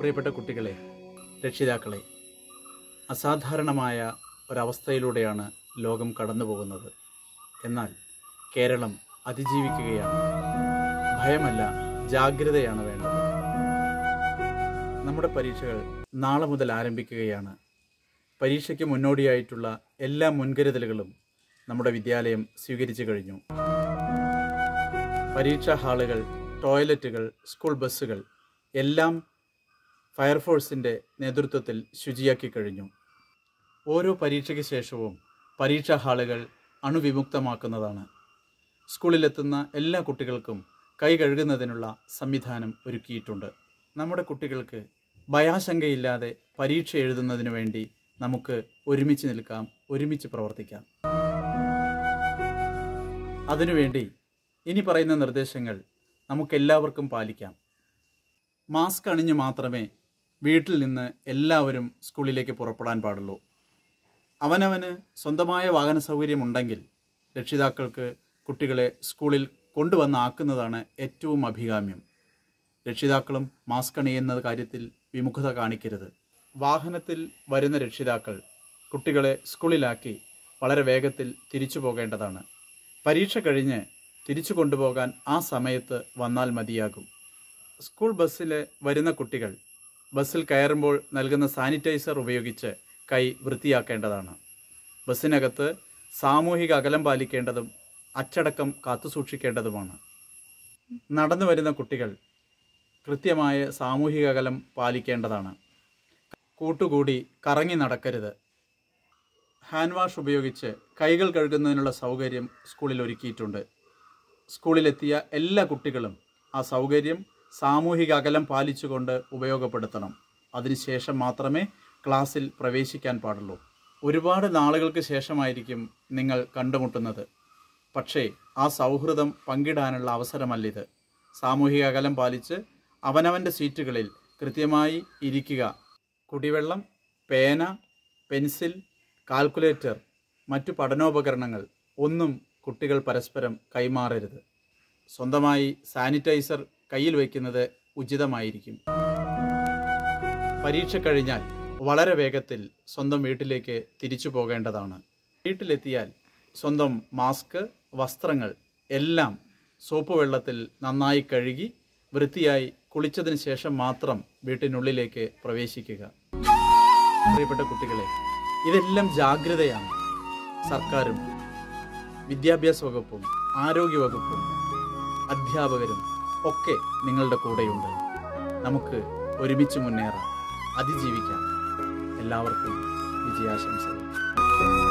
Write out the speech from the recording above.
പ്രിയപ്പെട്ട കുട്ടികളെ രക്ഷിതാക്കളെ അസാധാരണമായ ഒരവസ്ഥയിലൂടെയാണ് ലോകം കടന്നു പോകുന്നത് എന്നാൽ കേരളം അതിജീവിക്കുകയാണ് ഭയമല്ല ജാഗ്രതയാണ് വേണ്ടത് നമ്മുടെ പരീക്ഷകൾ നാളെ മുതൽ ആരംഭിക്കുകയാണ് പരീക്ഷയ്ക്ക് മുന്നോടിയായിട്ടുള്ള എല്ലാ മുൻകരുതലുകളും നമ്മുടെ വിദ്യാലയം സ്വീകരിച്ചു കഴിഞ്ഞു പരീക്ഷാ ഹാളുകൾ ടോയ്ലറ്റുകൾ സ്കൂൾ ബസ്സുകൾ എല്ലാം ഫയർഫോഴ്സിൻ്റെ നേതൃത്വത്തിൽ ശുചിയാക്കി കഴിഞ്ഞു ഓരോ പരീക്ഷയ്ക്ക് ശേഷവും പരീക്ഷാ ഹാളുകൾ അണുവിമുക്തമാക്കുന്നതാണ് സ്കൂളിലെത്തുന്ന എല്ലാ കുട്ടികൾക്കും കൈ കഴുകുന്നതിനുള്ള സംവിധാനം ഒരുക്കിയിട്ടുണ്ട് നമ്മുടെ കുട്ടികൾക്ക് ഭയാശങ്കയില്ലാതെ പരീക്ഷ എഴുതുന്നതിനു വേണ്ടി നമുക്ക് ഒരുമിച്ച് നിൽക്കാം ഒരുമിച്ച് പ്രവർത്തിക്കാം അതിനുവേണ്ടി ഇനി പറയുന്ന നിർദ്ദേശങ്ങൾ നമുക്കെല്ലാവർക്കും പാലിക്കാം മാസ്ക് അണിഞ്ഞ് മാത്രമേ വീട്ടിൽ നിന്ന് എല്ലാവരും സ്കൂളിലേക്ക് പുറപ്പെടാൻ പാടുള്ളൂ അവനവന് സ്വന്തമായ വാഹന സൗകര്യമുണ്ടെങ്കിൽ രക്ഷിതാക്കൾക്ക് കുട്ടികളെ സ്കൂളിൽ കൊണ്ടുവന്നാക്കുന്നതാണ് ഏറ്റവും അഭികാമ്യം രക്ഷിതാക്കളും മാസ്ക് അണിയുന്ന കാര്യത്തിൽ വിമുഖത കാണിക്കരുത് വാഹനത്തിൽ വരുന്ന രക്ഷിതാക്കൾ കുട്ടികളെ സ്കൂളിലാക്കി വളരെ വേഗത്തിൽ തിരിച്ചു പോകേണ്ടതാണ് പരീക്ഷ കഴിഞ്ഞ് തിരിച്ചു കൊണ്ടുപോകാൻ ആ സമയത്ത് വന്നാൽ മതിയാകും സ്കൂൾ ബസ്സിൽ വരുന്ന കുട്ടികൾ ബസ്സിൽ കയറുമ്പോൾ നൽകുന്ന സാനിറ്റൈസർ ഉപയോഗിച്ച് കൈ വൃത്തിയാക്കേണ്ടതാണ് ബസ്സിനകത്ത് സാമൂഹിക അകലം പാലിക്കേണ്ടതും അച്ചടക്കം കാത്തുസൂക്ഷിക്കേണ്ടതുമാണ് നടന്നു വരുന്ന കുട്ടികൾ കൃത്യമായ സാമൂഹിക അകലം പാലിക്കേണ്ടതാണ് കൂട്ടുകൂടി കറങ്ങി നടക്കരുത് ഹാൻഡ് വാഷ് ഉപയോഗിച്ച് കൈകൾ കഴുകുന്നതിനുള്ള സൗകര്യം സ്കൂളിൽ ഒരുക്കിയിട്ടുണ്ട് സ്കൂളിലെത്തിയ എല്ലാ കുട്ടികളും ആ സൗകര്യം സാമൂഹിക അകലം പാലിച്ചുകൊണ്ട് ഉപയോഗപ്പെടുത്തണം അതിനുശേഷം മാത്രമേ ക്ലാസ്സിൽ പ്രവേശിക്കാൻ പാടുള്ളൂ ഒരുപാട് നാളുകൾക്ക് ശേഷമായിരിക്കും നിങ്ങൾ കണ്ടുമുട്ടുന്നത് പക്ഷേ ആ സൗഹൃദം പങ്കിടാനുള്ള അവസരമല്ലിത് സാമൂഹിക അകലം പാലിച്ച് അവനവൻ്റെ സീറ്റുകളിൽ കൃത്യമായി ഇരിക്കുക കുടിവെള്ളം പേന പെൻസിൽ കാൽക്കുലേറ്റർ മറ്റു പഠനോപകരണങ്ങൾ ഒന്നും കുട്ടികൾ പരസ്പരം കൈമാറരുത് സ്വന്തമായി സാനിറ്റൈസർ കയ്യിൽ വയ്ക്കുന്നത് ഉചിതമായിരിക്കും പരീക്ഷ കഴിഞ്ഞാൽ വളരെ വേഗത്തിൽ സ്വന്തം വീട്ടിലേക്ക് തിരിച്ചു പോകേണ്ടതാണ് വീട്ടിലെത്തിയാൽ സ്വന്തം മാസ്ക് വസ്ത്രങ്ങൾ എല്ലാം സോപ്പ് വെള്ളത്തിൽ നന്നായി കഴുകി വൃത്തിയായി കുളിച്ചതിന് ശേഷം മാത്രം വീട്ടിനുള്ളിലേക്ക് പ്രവേശിക്കുക പ്രിയപ്പെട്ട കുട്ടികളെ ഇതെല്ലാം ജാഗ്രതയാണ് സർക്കാരും വിദ്യാഭ്യാസ വകുപ്പും ആരോഗ്യ വകുപ്പും അധ്യാപകരും ഒക്കെ നിങ്ങളുടെ കൂടെയുണ്ട് നമുക്ക് ഒരുമിച്ച് മുന്നേറാം അതിജീവിക്കാം എല്ലാവർക്കും വിജയാശംസകൾ